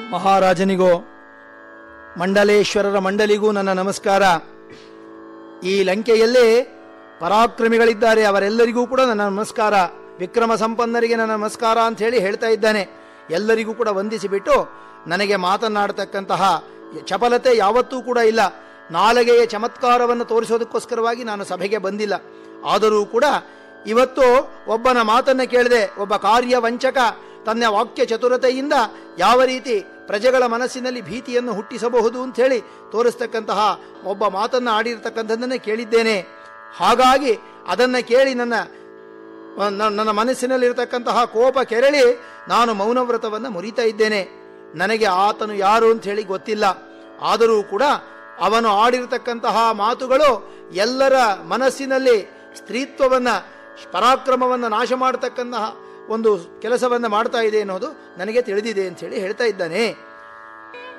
ಮಹಾರಾಜನಿಗೋ ಮಂಡಲೇಶ್ವರರ ಮಂಡಲಿಗೂ ನನ್ನ ನಮಸ್ಕಾರ ಈ ಲಂಕೆಯಲ್ಲಿ ಪರಾಕ್ರಮಿಗಳಿದ್ದಾರೆ ಅವರೆಲ್ಲರಿಗೂ ಕೂಡ ನನ್ನ ನಮಸ್ಕಾರ ವಿಕ್ರಮ ಸಂಪನ್ನರಿಗೆ ನನ್ನ ನಮಸ್ಕಾರ ಅಂತ ಹೇಳಿ ಹೇಳ್ತಾ ಇದ್ದಾನೆ ಎಲ್ಲರಿಗೂ ಕೂಡ ವಂದಿಸಿಬಿಟ್ಟು ನನಗೆ ಮಾತನಾಡತಕ್ಕಂತಹ ಚಪಲತೆ ಯಾವತ್ತೂ ಕೂಡ ಇಲ್ಲ ನಾಲಗೆಯ ಚಮತ್ಕಾರವನ್ನು ತೋರಿಸೋದಕ್ಕೋಸ್ಕರವಾಗಿ ನಾನು ಸಭೆಗೆ ಬಂದಿಲ್ಲ ಆದರೂ ಕೂಡ ಇವತ್ತು ಒಬ್ಬನ ಮಾತನ್ನ ಕೇಳಿದೆ ಒಬ್ಬ ಕಾರ್ಯ ವಂಚಕ ತನ್ನ ವಾಕ್ಯ ಚತುರತೆಯಿಂದ ಯಾವ ರೀತಿ ಪ್ರಜೆಗಳ ಮನಸ್ಸಿನಲ್ಲಿ ಭೀತಿಯನ್ನು ಹುಟ್ಟಿಸಬಹುದು ಅಂತ ಹೇಳಿ ತೋರಿಸ್ತಕ್ಕಂತಹ ಒಬ್ಬ ಮಾತನ್ನು ಆಡಿರ್ತಕ್ಕಂಥದ್ದನ್ನೇ ಕೇಳಿದ್ದೇನೆ ಹಾಗಾಗಿ ಅದನ್ನು ಕೇಳಿ ನನ್ನ ನ- ನನ್ನ ಮನಸ್ಸಿನಲ್ಲಿರತಕ್ಕಂತಹ ಕೋಪ ಕೆರಳಿ ನಾನು ಮೌನವ್ರತವನ್ನು ಮುರಿತಾ ಇದ್ದೇನೆ ನನಗೆ ಆತನು ಯಾರು ಅಂತ ಹೇಳಿ ಗೊತ್ತಿಲ್ಲ ಆದರೂ ಕೂಡ ಅವನು ಆಡಿರತಕ್ಕಂತಹ ಮಾತುಗಳು ಎಲ್ಲರ ಮನಸ್ಸಿನಲ್ಲಿ ಸ್ತ್ರೀತ್ವವನ್ನ ಪರಾಕ್ರಮವನ್ನು ನಾಶ ಮಾಡತಕ್ಕಂತಹ ಒಂದು ಕೆಲಸವನ್ನು ಮಾಡ್ತಾ ಇದೆ ಅನ್ನೋದು ನನಗೆ ತಿಳಿದಿದೆ ಅಂತ ಹೇಳಿ ಹೇಳ್ತಾ ಇದ್ದಾನೆ